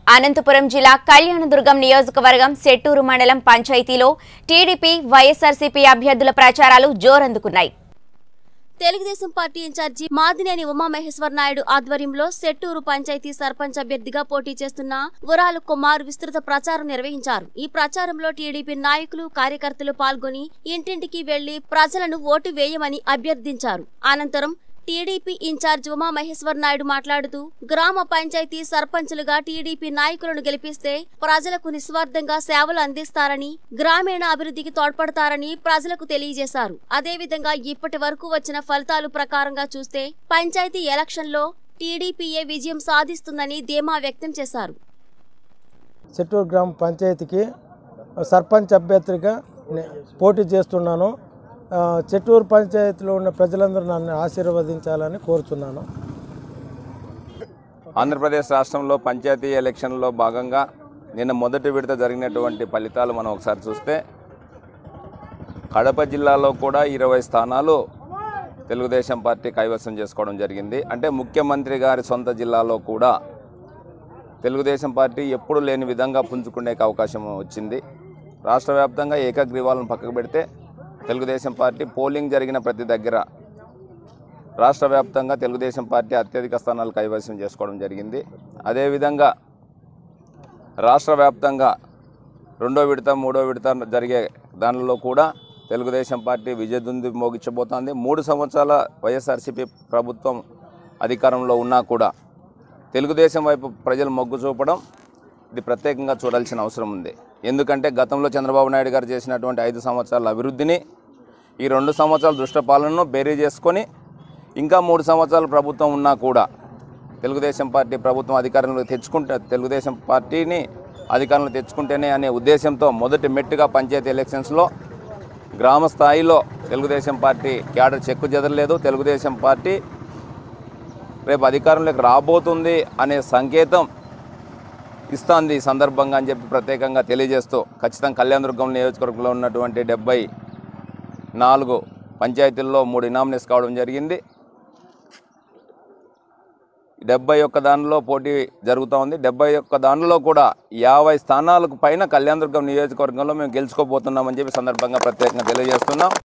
అనంతపురం జిల్లా కళ్యాణదుర్గం నియోజకవర్గం సెట్టూరు మండలం పంచాయతీలో టీడీపీ వైఎస్ఆర్సీపీ అభ్యర్థుల ప్రచారాలు జోరందుకున్నాయి తెలుగుదేశం పార్టీ ఇన్ఛార్జి మాదినేని ఉమామహేశ్వర్ నాయుడు ఆధ్వర్యంలో సెట్టూరు పంచాయతీ సర్పంచ్ అభ్యర్థిగా పోటీ చేస్తున్న ఉరాలు కుమార్ విస్తృత ప్రచారం నిర్వహించారు ఈ ప్రచారంలో టీడీపీ నాయకులు కార్యకర్తలు పాల్గొని ఇంటింటికి వెళ్లి ప్రజలను ఓటు వేయమని అభ్యర్థించారు అనంతరం టీడీపీ ఇన్ఛార్జ్ ఉమామహేశ్వర్ నాయుడు మాట్లాడుతూ గ్రామ పంచాయతీ సర్పంచులుగా టీడీపీ నాయకులను గెలిపిస్తే ప్రజలకు నిస్వార్థంగా సేవలు అందిస్తారని గ్రామీణ అభివృద్ధికి తోడ్పడతారని ప్రజలకు తెలియజేశారు అదేవిధంగా ఇప్పటి వరకు వచ్చిన ఫలితాలు ప్రకారంగా చూస్తే పంచాయతీ ఎలక్షన్లో టీడీపీయే విజయం సాధిస్తుందని ధీమా వ్యక్తం చేశారు చెట్టూరు గ్రామ పంచాయతీకి సర్పంచ్ అభ్యర్థిగా నే- పోటీ చేస్తున్నాను ఆ, చెట్టూరు పంచాయతీలో ఉన్న ప్రజలందరూ నన్ను ఆశీర్వదించాలని కోరుతున్నాను ఆంధ్రప్రదేశ్ రాష్ట్రంలో పంచాయతీ ఎలక్షన్లో భాగంగా నిన్న మొదటి విడత జరిగినటువంటి ఫలితాలు మనం ఒకసారి చూస్తే కడప జిల్లాలో కూడా ఇరవై స్థానాలు తెలుగుదేశం పార్టీ కైవసం చేసుకోవడం జరిగింది అంటే ముఖ్యమంత్రి గారి సొంత జిల్లాలో కూడా తెలుగుదేశం పార్టీ ఎప్పుడు లేని విధంగా పుంజుకునే అవకాశం వచ్చింది రాష్ట్ర వ్యాప్తంగా ఏకగ్రీవాలను పక్కకు పెడితే తెలుగుదేశం పార్టీ పోలింగ్ జరిగిన ప్రతి దగ్గర రాష్ట్ర వ్యాప్తంగా తెలుగుదేశం పార్టీ అత్యధిక స్థానాలు కైవసం చేసుకోవడం జరిగింది అదేవిధంగా రాష్ట్ర వ్యాప్తంగా రెండో విడత మూడో విడత జరిగే దానిలో కూడా తెలుగుదేశం పార్టీ విజయదుంది మోగించబోతోంది మూడు సంవత్సరాల వైఎస్ఆర్సీపీ ప్రభుత్వం అధికారంలో ఉన్నా కూడా తెలుగుదేశం వైపు ప్రజలు మొగ్గు చూపడం ఇది ప్రత్యేకంగా చూడాల్సిన అవసరం ఉంది ఎందుకంటే గతంలో చంద్రబాబు నాయుడు గారు చేసినటువంటి ఐదు సంవత్సరాల అభివృద్ధిని ఈ రెండు సంవత్సరాల దృష్ట పాలనను బేరీ చేసుకొని ఇంకా మూడు సంవత్సరాల ప్రభుత్వం ఉన్నా కూడా తెలుగుదేశం పార్టీ ప్రభుత్వం అధికారంలోకి తెచ్చుకుంటే తెలుగుదేశం పార్టీని అధికారంలో తెచ్చుకుంటేనే అనే ఉద్దేశంతో మొదటి మెట్టుగా పంచాయతీ ఎలక్షన్స్లో గ్రామ స్థాయిలో తెలుగుదేశం పార్టీ క్యాడర్ చెక్కు చెదరలేదు తెలుగుదేశం పార్టీ రేపు అధికారంలోకి రాబోతుంది అనే సంకేతం ఇస్తాంది ఈ సందర్భంగా అని చెప్పి ప్రత్యేకంగా తెలియజేస్తూ ఖచ్చితంగా కళ్యాణదుర్గం నియోజకవర్గంలో ఉన్నటువంటి డెబ్బై నాలుగు పంచాయతీల్లో మూడు ఇనామినేస్ కావడం జరిగింది డెబ్బై ఒక్క దానిలో పోటీ జరుగుతూ ఉంది డెబ్బై ఒక్క దానిలో కూడా యాభై స్థానాలకు పైన కళ్యాణదుర్గం నియోజకవర్గంలో మేము గెలుచుకోబోతున్నామని చెప్పి సందర్భంగా ప్రత్యేకంగా తెలియజేస్తున్నాం